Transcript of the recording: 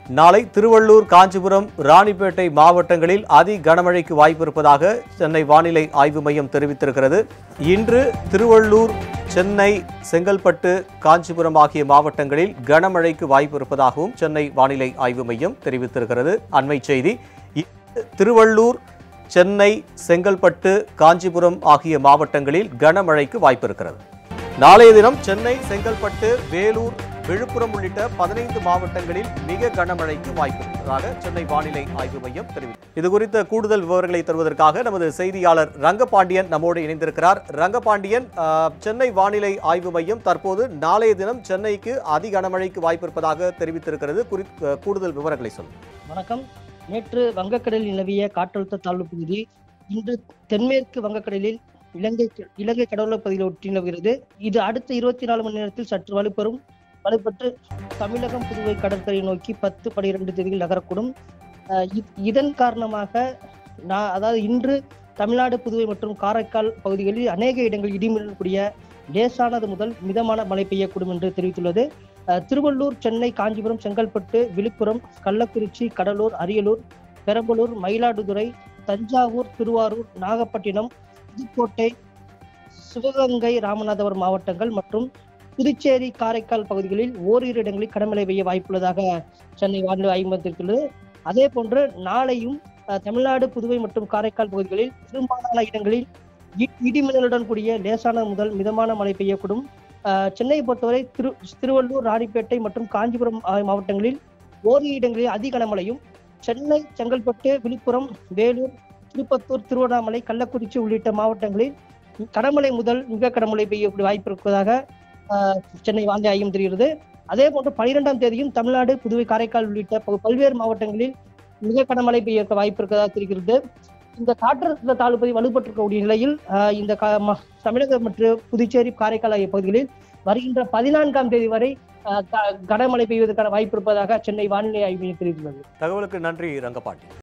நாளை திருவள்ளூர் காஞ்சிபுரம் ராணிப்பேட்டை மாவட்டங்களில் அதி கனமழைக்கு வாய்ப்பு இருப்பதாக சென்னை வானிலை ஆய்வு மையம் தெரிவித்திருக்கிறது இன்று திருவள்ளூர் சென்னை செங்கல்பட்டு காஞ்சிபுரம் ஆகிய மாவட்டங்களில் கனமழைக்கு வாய்ப்பு இருப்பதாகவும் சென்னை வானிலை ஆய்வு மையம் தெரிவித்திருக்கிறது அண்மை செய்தி இன்று திருவள்ளூர் சென்னை செங்கல்பட்டு காஞ்சிபுரம் ஆகிய மாவட்டங்களில் கனமழைக்கு வாய்ப்பு இருக்கிறது நாளைய தினம் சென்னை செங்கல்பட்டு வேலூர் விழுப்புரம் உள்ளிட்ட பதினைந்து மாவட்டங்களில் மிக கனமழைக்கு வாய்ப்பு இருப்பதாக சென்னை வானிலை ஆய்வு மையம் தெரிவித்தது இது குறித்த கூடுதல் விவரங்களை தருவதற்காக நமது செய்தியாளர் ரங்கபாண்டியன் நம்மோடு இணைந்திருக்கிறார் ரங்கபாண்டியன் ஆஹ், சென்னை வானிலை ஆய்வு மையம் தற்போது நாளைய தினம் சென்னைக்கு அதி கனமழைக்கு வாய்ப்பு இருப்பதாக தெரிவித்திருக்கிறது குறித்து கூடுதல் விவரங்களை சொல்லுங்கள் வணக்கம் நேற்று வங்கக்கடலில் நிலவிய காற்றழுத்த தாழ்வு பகுதி இன்று தென்மேற்கு வங்கக்கடலில் இலங்கை இலங்கை கடலோர பகுதியில் ஒட்டி நிலவுகிறது இது அடுத்த இருபத்தி நாலு மணி நேரத்தில் சற்று வலுப்பெறும் வலுப்பெற்று தமிழகம் புதுவை கடற்கரை நோக்கி பத்து பனிரெண்டு தேதியில் நகரக்கூடும் அஹ் இ- இதன் காரணமாக நான் அதாவது இன்று தமிழ்நாடு புதுவை மற்றும் காரைக்கால் பகுதிகளில் அநேக இடங்கள் இடிமின்னல் கூடிய லேசானது முதல் மிதமான மழை பெய்யக்கூடும் என்று தெரிவித்துள்ளது அஹ் திருவள்ளூர் சென்னை காஞ்சிபுரம் செங்கல்பட்டு விழுப்புரம் கள்ளக்குறிச்சி கடலூர் அரியலூர் பெரம்பலூர் மயிலாடுதுறை தஞ்சாவூர் திருவாரூர் நாகப்பட்டினம் புதுக்கோட்டை சிவகங்கை ராமநாதபுரம் மாவட்டங்கள் மற்றும் புதுச்சேரி காரைக்கால் பகுதிகளில் ஓரிரு இடங்களில் கடமழை பெய்ய வாய்ப்புள்ளதாக சென்னை வானிலை ஆய்வு மையம் தெரிவித்துள்ளது அதே போன்று நாளையும் அஹ், தமிழ்நாடு புதுவை மற்றும் காரைக்கால் பகுதிகளில் பெரும்பாலான இடங்களில் இ- இடிமின்னலுடன் கூடிய லேசான முதல் மிதமான மழை பெய்யக்கூடும் அஹ், சென்னையை பொறுத்தவரை திரு திருவள்ளூர் ராணிப்பேட்டை மற்றும் காஞ்சிபுரம் ஆகிய மாவட்டங்களில் ஓரிரு இடங்களில் அதி கனமழையும் சென்னை செங்கல்பட்டு விழுப்புரம் வேலூர் திருப்பத்தூர் திருவண்ணாமலை கள்ளக்குறிச்சி உள்ளிட்ட மாவட்டங்களில் கனமழை முதல் மிக கனமழை பெய்யக்கூடிய வாய்ப்பு இருப்பதாக அஹ், சென்னை வானிலை ஆய்வும் தெரிகிறது அதே போன்று பனிரெண்டாம் தேதியும் தமிழ்நாடு புதுவை காரைக்கால் உள்ளிட்ட ப- பல்வேறு மாவட்டங்களில் மிக கனமழை பெய்ய வாய்ப்பு இருக்கிறதாக தெரிகிறது இந்த காற்றழுத்த தாழ்வு பகுதி வலுப்பட்டிருக்கக்கூடிய நிலையில் அஹ், இந்த க- ம- தமிழகம் மற்றும் புதுச்சேரி காரைக்கால் ஆகிய பகுதிகளில் வருகின்ற பதினான்காம் தேதி வரை அஹ், க- கனமழை பெய்வதற்கான வாய்ப்பு இருப்பதாக சென்னை வானிலை ஆய்வு மையம் தெரிவித்துள்ளது தகவலுக்கு நன்றி ரங்கபாண்டி